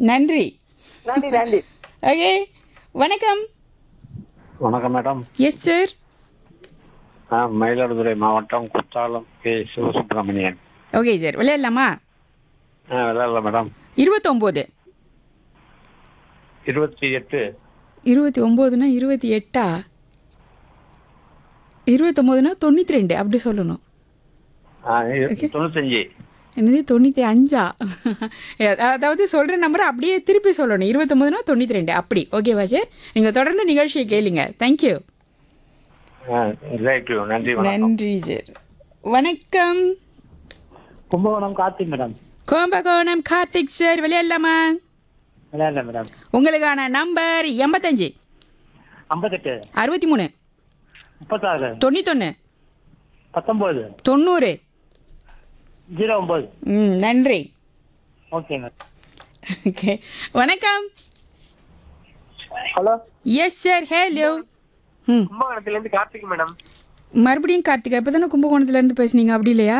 நன்றி நன்றி நன்றி ஓகே வணக்கம் வணக்கம் மேடம் எஸ் சார் நான் மயிலாடுதுறை மாவட்டம் Kuthalam K Sivasubramanian okay sir விளையாடலாமா ஆ விளையாடல மேடம் இருபத்தொம்போது இருபத்தி எட்டு இருபத்தி ஒம்போதுனா இருபத்தி எட்டா இருபத்தொம்போதுனா தொண்ணூற்றி ரெண்டு அப்படி சொல்லணும் ஆ, இரு- தொண்ணூத்தஞ்சு என்னது தொண்ணூற்றி அஞ்சா அதாவது சொல்கிற நம்பரை அப்படியே திருப்பி சொல்லணும் இருபத்தொம்போதுனா தொண்ணூற்றி ரெண்டு அப்படி ஓகேவா சார் நீங்கள் தொடர்ந்து நிகழ்ச்சியை கேளுங்க தேங்க்யூ ஆ, தேங்க்யூ நன்றி வணக்கம் நன்றி சார் வணக்கம் கும்பகோணம் கார்த்திக் மேடம் கோம்பகோணம் கார்த்திக் சார் விளையாடலாமா விளையாடல மேடம் உங்களுக்கான நம்பர் எண்பத்தஞ்சு ஐம்பத்தெட்டு அறுபத்தி மூணு முப்பத்தாறு தொண்ணூத்தொன்று பத்தொம்போது தொண்ணூறு ஜீரோ ஒம்பது ம் நன்றி ஓகே மேடம் ஓகே வணக்கம் ஹலோ எஸ் சார் ஹலோ ம் கும்பகோணத்துல இருந்து கார்த்திக் மேடம் மறுபடியும் கார்த்திகா இப்போ தானே கும்பகோணத்துலேருந்து பேசுனீங்க அப்படி இல்லையா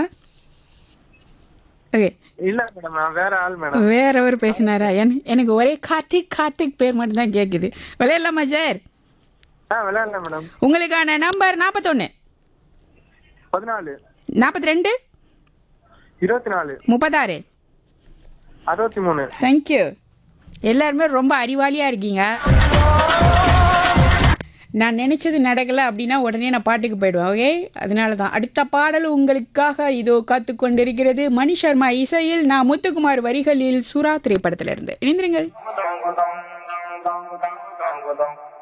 ஓகே இல்ல மேடம் நான் வேற ஆள் மேடம் வேறவர் பேசினாரா என் எனக்கு ஒரே கார்த்திக் கார்த்திக் பேர் மட்டும்தான் கேட்குது விளையாடலாமா சார் ஆ விளையாடல மேடம் உங்களுக்கான நம்பர் நாற்பத்தொன்று பதினாலு நாற்பத்தி ரெண்டு இருபத்தி நாலு முப்பத்தாறு அறுபத்தி மூணு தேங்க்யூ எல்லாருமே ரொம்ப அறிவாளியாக இருக்கீங்க நான் நினச்சது நடக்கலை அப்படின்னா உடனே நான் பாட்டுக்கு போயிடுவேன் ஓகே அதனால தான் அடுத்த பாடல் உங்களுக்காக இதோ காத்து கொண்டிருக்கிறது மணி சர்மா இசையில் நான் முத்துக்குமார் வரிகளில் சுறா திரைப்படத்திலிருந்து இணைந்திருங்கள் dong dong dong dong dong dong dong